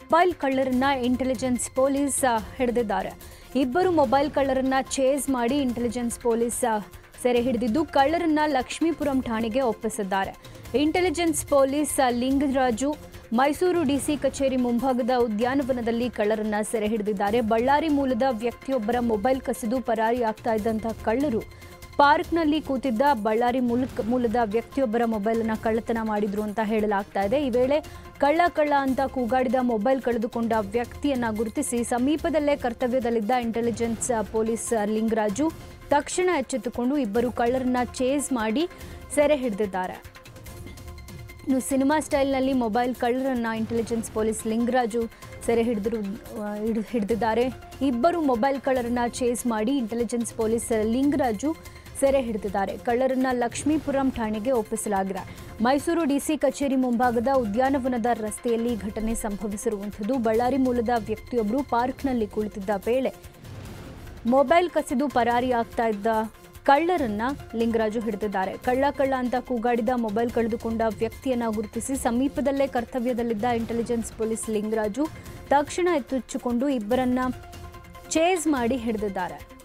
mobile ಕಳ್ಳರನ್ನ intelligence police ಆ, ಹಿಡಿದಿದ್ದಾರೆ ಇಬ್ಬರು ಮೊಬೈಲ್ ಕಳ್ಳರನ್ನ ಚೇಸ್ ಮಾಡಿ ಇಂಟೆಲಿಜೆನ್ಸ್ ಪೊಲೀಸ್ ಆ, ಸೆರೆ ಹಿಡಿದಿದ್ದು ಕಳ್ಳರನ್ನ ಲಕ್ಷ್ಮೀಪುರಂ ಠಾಣೆಗೆ ಒಪ್ಪಿಸಿದ್ದಾರೆ ಇಂಟೆಲಿಜೆನ್ಸ್ ಪೊಲೀಸ್ ಆ, ಲಿಂಗರಾಜು ಮೈಸೂರು ಡಿಸಿ ಕಚೇರಿ ಮುಂಭಾಗದ ಉದ್ಯಾನವನದಲ್ಲಿ ಕಳ್ಳರನ್ನ ಸೆರೆ ಹಿಡಿದಿದ್ದಾರೆ ಬಳ್ಳಾರಿ ಮೂಲದ ವ್ಯಕ್ತಿಯೊಬ್ಬರ ಮೊಬೈಲ್ ಕಸಿದು ಪರಾರಿಯಾಗ್ತಾ ಇದ್ದಂತಹ ಕಳ್ಳರು ಪಾರ್ಕ್ನಲ್ಲಿ ಕೂತಿದ್ದ ಬಳ್ಳಾರಿ ಮೂಲಕ ಮೂಲದ ವ್ಯಕ್ತಿಯೊಬ್ಬರ ಮೊಬೈಲನ್ನು ಕಳ್ಳತನ ಮಾಡಿದ್ರು ಅಂತ ಹೇಳಲಾಗ್ತಾ ಇದೆ ಈ ವೇಳೆ ಕಳ್ಳ ಕಳ್ಳ ಅಂತ ಕೂಗಾಡಿದ ಮೊಬೈಲ್ ಕಳೆದುಕೊಂಡ ವ್ಯಕ್ತಿಯನ್ನ ಗುರುತಿಸಿ ಸಮೀಪದಲ್ಲೇ ಕರ್ತವ್ಯದಲ್ಲಿದ್ದ ಇಂಟೆಲಿಜೆನ್ಸ್ ಪೊಲೀಸ್ ಲಿಂಗರಾಜು ತಕ್ಷಣ ಎಚ್ಚೆತ್ತುಕೊಂಡು ಇಬ್ಬರು ಕಳ್ಳರನ್ನ ಚೇಸ್ ಮಾಡಿ ಸೆರೆ ಹಿಡಿದಿದ್ದಾರೆ ಇನ್ನು ಸಿನಿಮಾ ಸ್ಟೈಲ್ನಲ್ಲಿ ಮೊಬೈಲ್ ಕಳ್ಳರನ್ನ ಇಂಟೆಲಿಜೆನ್ಸ್ ಪೊಲೀಸ್ ಲಿಂಗರಾಜು ಸೆರೆ ಹಿಡಿದಿರು ಹಿಡಿದಿದ್ದಾರೆ ಇಬ್ಬರು ಮೊಬೈಲ್ ಕಳ್ಳರನ್ನ ಚೇಸ್ ಮಾಡಿ ಇಂಟೆಲಿಜೆನ್ಸ್ ಪೊಲೀಸ್ ಲಿಂಗರಾಜು ಸೆರೆ ಹಿಡಿದಿದ್ದಾರೆ ಕಳ್ಳರನ್ನ ಲಕ್ಷ್ಮೀಪುರಂ ಠಾಣೆಗೆ ಒಪ್ಪಿಸಲಾಗಿದೆ ಮೈಸೂರು ಡಿಸಿ ಕಚೇರಿ ಮುಂಭಾಗದ ಉದ್ಯಾನವನದ ರಸ್ತೆಯಲ್ಲಿ ಘಟನೆ ಸಂಭವಿಸಿರುವಂಥದ್ದು ಬಳ್ಳಾರಿ ಮೂಲದ ವ್ಯಕ್ತಿಯೊಬ್ಬರು ಪಾರ್ಕ್ನಲ್ಲಿ ಕುಳಿತಿದ್ದ ವೇಳೆ ಮೊಬೈಲ್ ಕಸಿದು ಪರಾರಿಯಾಗ್ತಾ ಇದ್ದ ಕಳ್ಳರನ್ನ ಲಿಂಗರಾಜು ಹಿಡಿದಿದ್ದಾರೆ ಕಳ್ಳ ಕಳ್ಳ ಅಂತ ಕೂಗಾಡಿದ ಮೊಬೈಲ್ ಕಳೆದುಕೊಂಡ ವ್ಯಕ್ತಿಯನ್ನ ಗುರುತಿಸಿ ಸಮೀಪದಲ್ಲೇ ಕರ್ತವ್ಯದಲ್ಲಿದ್ದ ಇಂಟೆಲಿಜೆನ್ಸ್ ಪೊಲೀಸ್ ಲಿಂಗರಾಜು ತಕ್ಷಣ ಎತ್ತುಚ್ಚಿಕೊಂಡು ಇಬ್ಬರನ್ನ ಚೇಸ್ ಮಾಡಿ ಹಿಡಿದಿದ್ದಾರೆ